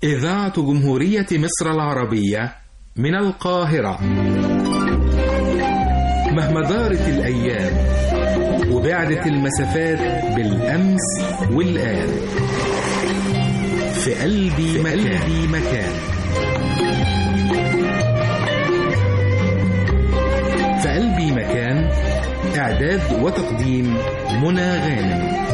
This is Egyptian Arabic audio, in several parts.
إذاعة جمهورية مصر العربية من القاهرة مهما دارت الأيام وبعدت المسافات بالأمس والآن في قلبي مكان, قلبي مكان في قلبي مكان إعداد وتقديم منى غانم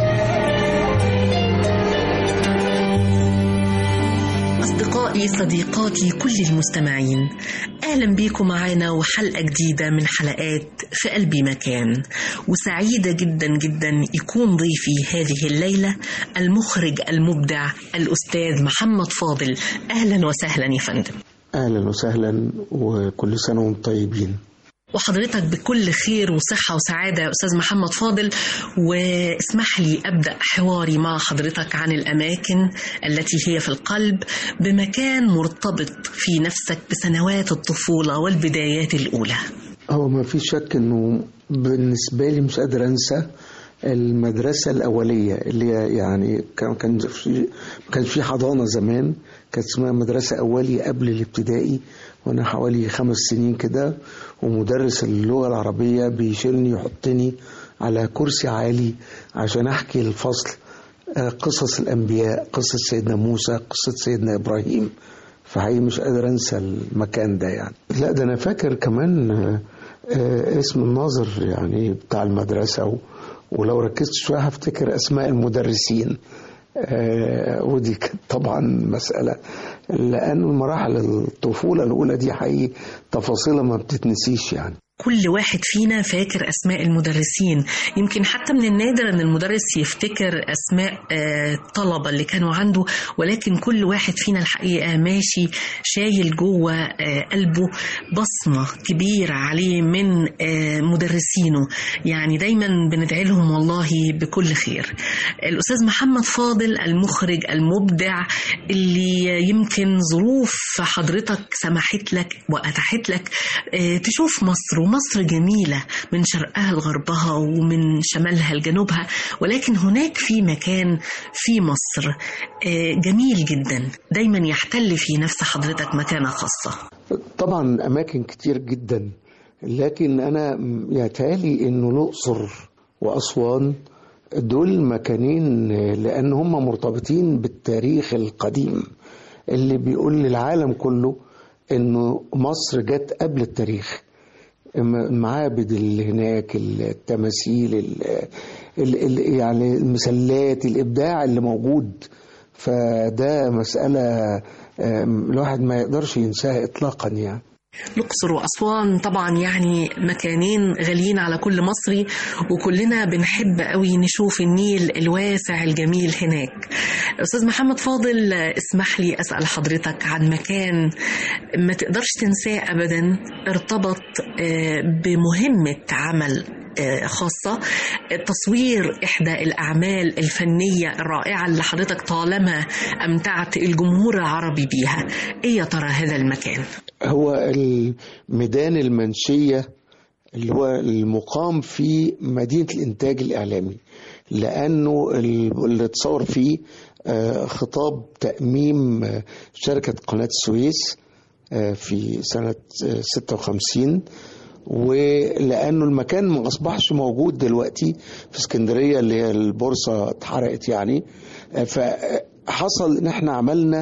أصدقائي صديقاتي كل المستمعين أهلا بيكم معانا وحلقة جديدة من حلقات في قلبي مكان وسعيدة جدا جدا يكون ضيفي هذه الليلة المخرج المبدع الأستاذ محمد فاضل أهلا وسهلا يا فندم أهلا وسهلا وكل سنة وانتم طيبين وحضرتك بكل خير وصحة وسعادة يا أستاذ محمد فاضل واسمح لي أبدأ حواري مع حضرتك عن الأماكن التي هي في القلب بمكان مرتبط في نفسك بسنوات الطفولة والبدايات الأولى هو ما في شك انه بالنسبة لي مش قادر انسى المدرسة الأولية اللي هي يعني كان كان في ما كانش في حضانة زمان كانت اسمها مدرسة أولية قبل الابتدائي وأنا حوالي خمس سنين كده ومدرس اللغة العربية بيشيلني يحطني على كرسي عالي عشان أحكي الفصل قصص الأنبياء قصة سيدنا موسى قصة سيدنا إبراهيم فحقيقي مش قادر أنسى المكان ده يعني لا ده أنا فاكر كمان اسم الناظر يعني بتاع المدرسة و ولو ركزت شوية هفتكر أسماء المدرسين آه ودي كانت طبعا مسألة لأن مراحل الطفولة الأولى دي حقيقي تفاصيلها ما بتتنسيش يعني كل واحد فينا فاكر أسماء المدرسين يمكن حتى من النادر أن المدرس يفتكر أسماء الطلبة اللي كانوا عنده ولكن كل واحد فينا الحقيقة ماشي شايل جوه قلبه بصمة كبيرة عليه من مدرسينه يعني دايما بندعي لهم والله بكل خير الأستاذ محمد فاضل المخرج المبدع اللي يمكن ظروف حضرتك سمحت لك وأتاحت لك تشوف مصر ومصر جميلة من شرقها لغربها ومن شمالها لجنوبها ولكن هناك في مكان في مصر جميل جدا دايما يحتل في نفس حضرتك مكانة خاصة طبعا أماكن كتير جدا لكن أنا يتهيألي إنه الأقصر وأسوان دول مكانين لأن هم مرتبطين بالتاريخ القديم اللي بيقول للعالم كله إنه مصر جت قبل التاريخ المعابد اللي هناك التماثيل ال ال يعني المسلات الابداع اللي موجود فده مساله الواحد ما يقدرش ينساها اطلاقا يعني الأقصر وأسوان طبعا يعني مكانين غاليين على كل مصري وكلنا بنحب قوي نشوف النيل الواسع الجميل هناك أستاذ محمد فاضل اسمح لي أسأل حضرتك عن مكان ما تقدرش تنساه أبدا ارتبط بمهمة عمل خاصة تصوير إحدى الأعمال الفنية الرائعة اللي حضرتك طالما أمتعت الجمهور العربي بيها إيه يا ترى هذا المكان؟ هو الميدان المنشية اللي هو المقام في مدينة الإنتاج الإعلامي لأنه اللي اتصور فيه خطاب تأميم شركة قناة السويس في سنة 56 ولانه المكان ما اصبحش موجود دلوقتي في اسكندريه اللي هي البورصه اتحرقت يعني فحصل ان احنا عملنا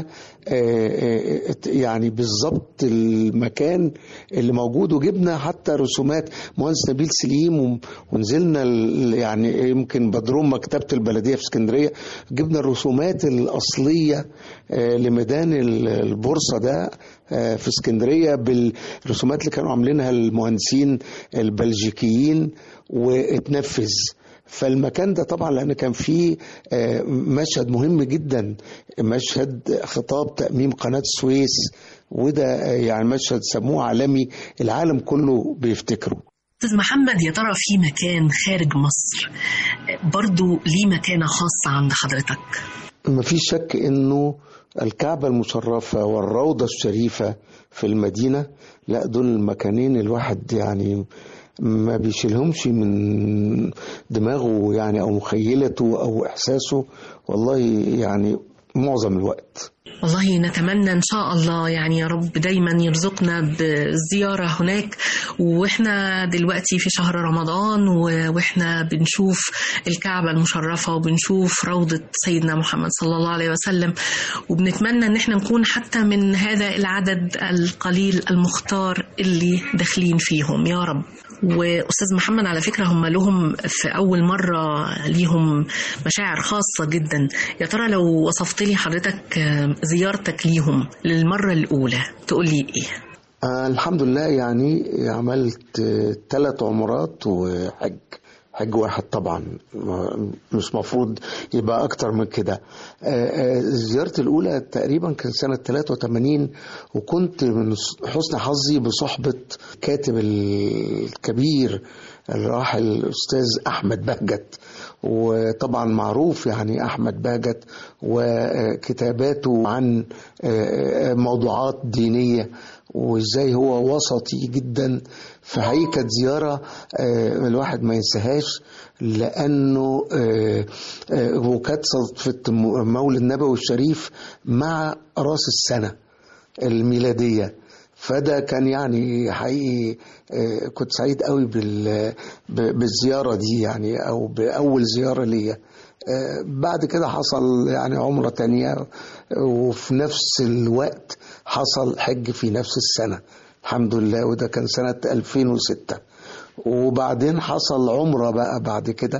يعني بالظبط المكان اللي موجود وجبنا حتى رسومات مهندس نبيل سليم ونزلنا يعني يمكن بدروم مكتبه البلديه في اسكندريه جبنا الرسومات الاصليه لميدان البورصه ده في اسكندريه بالرسومات اللي كانوا عاملينها المهندسين البلجيكيين واتنفذ فالمكان ده طبعا لان كان فيه مشهد مهم جدا مشهد خطاب تاميم قناه السويس وده يعني مشهد سموه عالمي العالم كله بيفتكره استاذ محمد يا ترى في مكان خارج مصر برضو ليه مكانه خاصه عند حضرتك ما فيش شك انه الكعبة المشرفة والروضة الشريفة في المدينة لا دول المكانين الواحد يعني ما بيشيلهمش من دماغه يعني او مخيلته او احساسه والله يعني معظم الوقت والله نتمنى ان شاء الله يعني يا رب دايما يرزقنا بالزياره هناك واحنا دلوقتي في شهر رمضان و- واحنا بنشوف الكعبه المشرفه وبنشوف روضه سيدنا محمد صلى الله عليه وسلم وبنتمنى ان احنا نكون حتى من هذا العدد القليل المختار اللي داخلين فيهم يا رب واستاذ محمد على فكره هم لهم في اول مره ليهم مشاعر خاصه جدا يا ترى لو وصفت لي حضرتك آه، زيارتك ليهم للمره الاولى تقول لي ايه آه الحمد لله يعني عملت ثلاث عمرات وحج حج واحد طبعا ما- مش مفروض يبقى اكتر من كده آه، آه، زيارتي الاولى تقريبا كان سنه 83 وكنت من حسن حظي بصحبه كاتب الكبير الراحل الاستاذ احمد بهجت وطبعا معروف يعني احمد بهجت وكتاباته عن آه، آه، موضوعات دينيه وازاي هو وسطي جدا فهي كانت زياره آه، الواحد ما ينساهاش لانه آه، آه، وكانت صدفه مولد النبوي الشريف مع راس السنه الميلاديه فده كان يعني حقيقي آه، كنت سعيد قوي بال- ب- بالزياره دي يعني او باول زياره ليا آه، بعد كده حصل يعني عمره تانية وفي نفس الوقت حصل حج في نفس السنه الحمد لله وده كان سنه 2006 وبعدين حصل عمره بقى بعد كده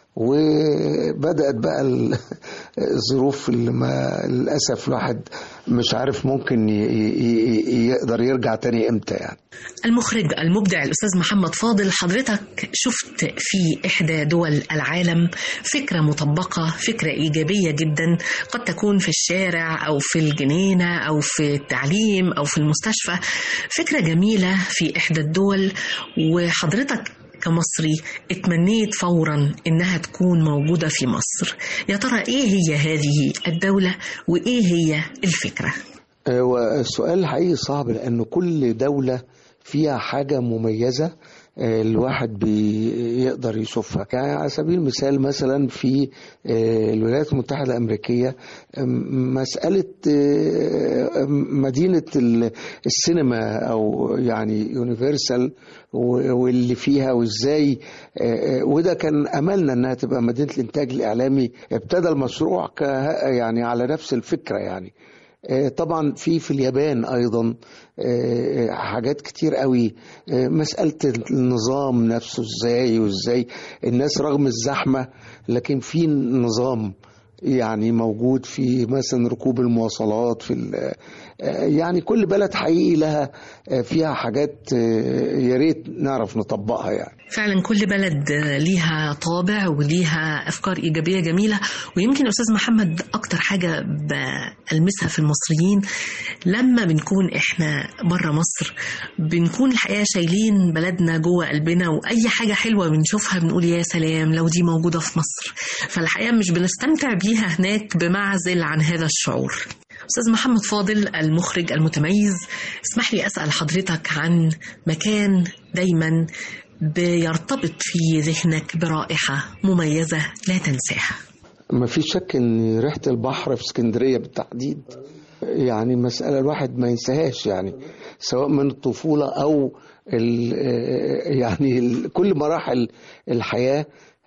وبدأت بقى ال- الظروف اللي ما للأسف الواحد مش عارف ممكن ي- ي- ي- يقدر يرجع تاني امتى يعني المخرج المبدع الأستاذ محمد فاضل حضرتك شفت في إحدى دول العالم فكرة مطبقة فكرة إيجابية جدا قد تكون في الشارع أو في الجنينة أو في التعليم أو في المستشفى فكرة جميلة في إحدى الدول وحضرتك كمصري اتمنيت فورا انها تكون موجوده في مصر يا ترى ايه هي هذه الدوله وايه هي الفكره هو السؤال حقيقي صعب لأن كل دولة فيها حاجة مميزة آه، الواحد بيقدر يشوفها يعني على سبيل المثال مثلا في آه، الولايات المتحدة الأمريكية آم، مسألة آه، مدينة ال- السينما أو يعني يونيفرسال واللي فيها وازاي آه، آه، وده كان املنا انها تبقى مدينه الانتاج الاعلامي ابتدى المشروع ك يعني على نفس الفكره يعني آه، طبعا في في اليابان ايضا آه، آه، حاجات كتير قوي آه، مساله النظام نفسه ازاي وازاي الناس رغم الزحمه لكن في نظام يعني موجود في مثلا ركوب المواصلات في ال- آه، يعني كل بلد حقيقي لها آه، فيها حاجات آه، يا ريت نعرف نطبقها يعني فعلا كل بلد ليها طابع وليها افكار ايجابيه جميله ويمكن استاذ محمد اكتر حاجه بلمسها في المصريين لما بنكون احنا بره مصر بنكون الحقيقه شايلين بلدنا جوه قلبنا واي حاجه حلوه بنشوفها بنقول يا سلام لو دي موجوده في مصر فالحقيقه مش بنستمتع بيها هناك بمعزل عن هذا الشعور أستاذ محمد فاضل المخرج المتميز اسمح لي أسأل حضرتك عن مكان دايما بيرتبط في ذهنك برائحة مميزة لا تنساها ما في شك ان ريحه البحر في اسكندريه بالتحديد يعني مساله الواحد ما ينساهاش يعني سواء من الطفوله او ال يعني ال كل مراحل الحياه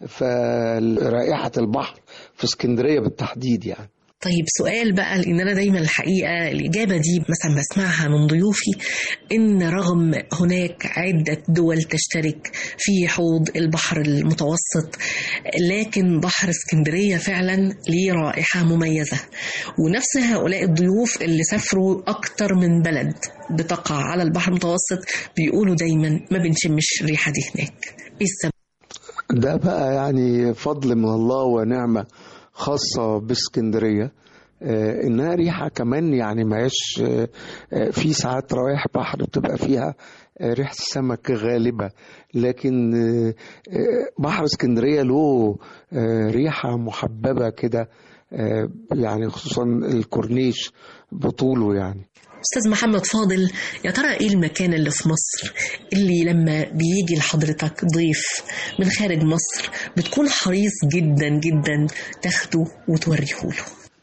فرائحه البحر في اسكندريه بالتحديد يعني طيب سؤال بقى لان انا دايما الحقيقه الاجابه دي مثلا بسمعها من ضيوفي ان رغم هناك عده دول تشترك في حوض البحر المتوسط لكن بحر اسكندريه فعلا ليه رائحه مميزه ونفس هؤلاء الضيوف اللي سافروا اكتر من بلد بتقع على البحر المتوسط بيقولوا دايما ما بنشمش الريحه دي هناك ايه السبب ده بقى يعني فضل من الله ونعمة خاصة باسكندرية آه، انها ريحة كمان يعني ما هيش آه، آه، في ساعات روايح بحر بتبقى فيها آه، ريحة السمك غالبة لكن آه، آه، بحر اسكندرية له آه، ريحة محببة كده آه، يعني خصوصا الكورنيش بطوله يعني أستاذ محمد فاضل يا ترى إيه المكان اللي في مصر اللي لما بيجي لحضرتك ضيف من خارج مصر بتكون حريص جدا جدا تاخده وتوريه له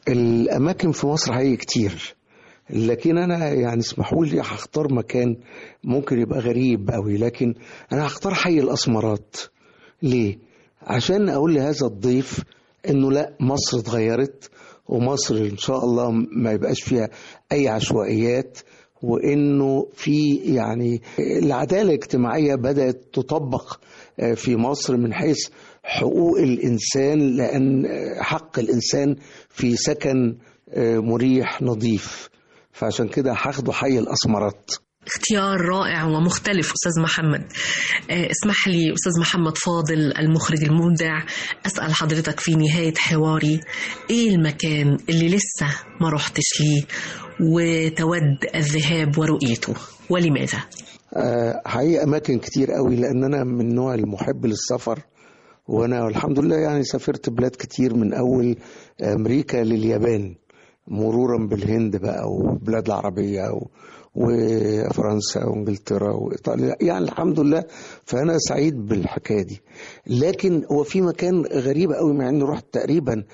الأماكن في مصر حقيقي كتير لكن أنا يعني اسمحوا لي هختار مكان ممكن يبقى غريب أوي لكن أنا هختار حي الأسمرات ليه؟ عشان أقول لهذا الضيف إنه لا مصر اتغيرت ومصر إن شاء الله ما يبقاش فيها أي عشوائيات وانه في يعني العداله الاجتماعيه بدات تطبق في مصر من حيث حقوق الانسان لان حق الانسان في سكن مريح نظيف فعشان كده هاخده حي الاسمرات اختيار رائع ومختلف أستاذ محمد اسمح لي أستاذ محمد فاضل المخرج المبدع أسأل حضرتك في نهاية حواري إيه المكان اللي لسه ما رحتش ليه وتود الذهاب ورؤيته ولماذا؟ أه حقيقة أماكن كتير قوي لأن أنا من النوع المحب للسفر وأنا الحمد لله يعني سافرت بلاد كتير من أول أمريكا لليابان مرورا بالهند بقى وبلاد العربية و... وفرنسا وانجلترا وايطاليا يعني الحمد لله فانا سعيد بالحكايه دي لكن هو في مكان غريب قوي مع اني رحت تقريبا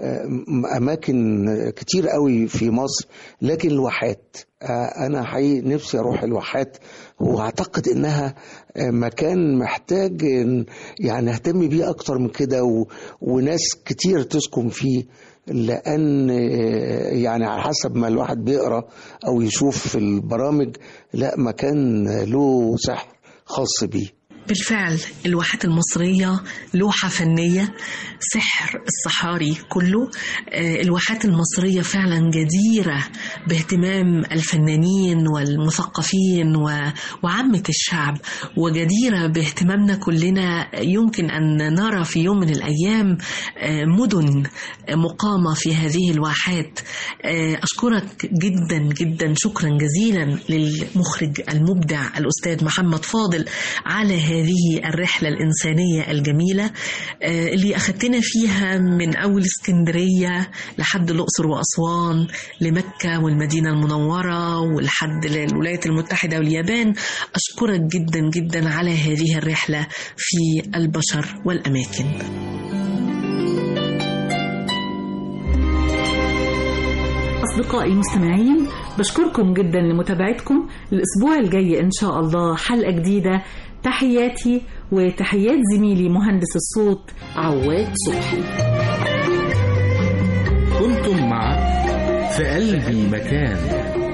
اماكن كتير قوي في مصر لكن الواحات انا حقيقي نفسي اروح الواحات واعتقد انها مكان محتاج يعني اهتم بيه اكتر من كده و... وناس كتير تسكن فيه لان يعني على حسب ما الواحد بيقرا او يشوف في البرامج لا مكان له سحر خاص بيه بالفعل الواحات المصرية لوحة فنية سحر الصحاري كله الواحات المصرية فعلا جديرة باهتمام الفنانين والمثقفين وعامة الشعب وجديرة باهتمامنا كلنا يمكن أن نرى في يوم من الأيام مدن مقامة في هذه الواحات أشكرك جدا جدا شكرا جزيلا للمخرج المبدع الأستاذ محمد فاضل على هذه الرحلة الإنسانية الجميلة اللي أخذتنا فيها من أول اسكندرية لحد الأقصر وأسوان لمكة والمدينة المنورة ولحد الولايات المتحدة واليابان أشكرك جدا جدا على هذه الرحلة في البشر والأماكن أصدقائي المستمعين بشكركم جدا لمتابعتكم الأسبوع الجاي إن شاء الله حلقة جديدة تحياتي وتحيات زميلي مهندس الصوت عواد صبحي كنتم مع في قلبي مكان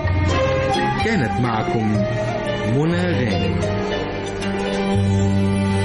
كانت معكم منى غانم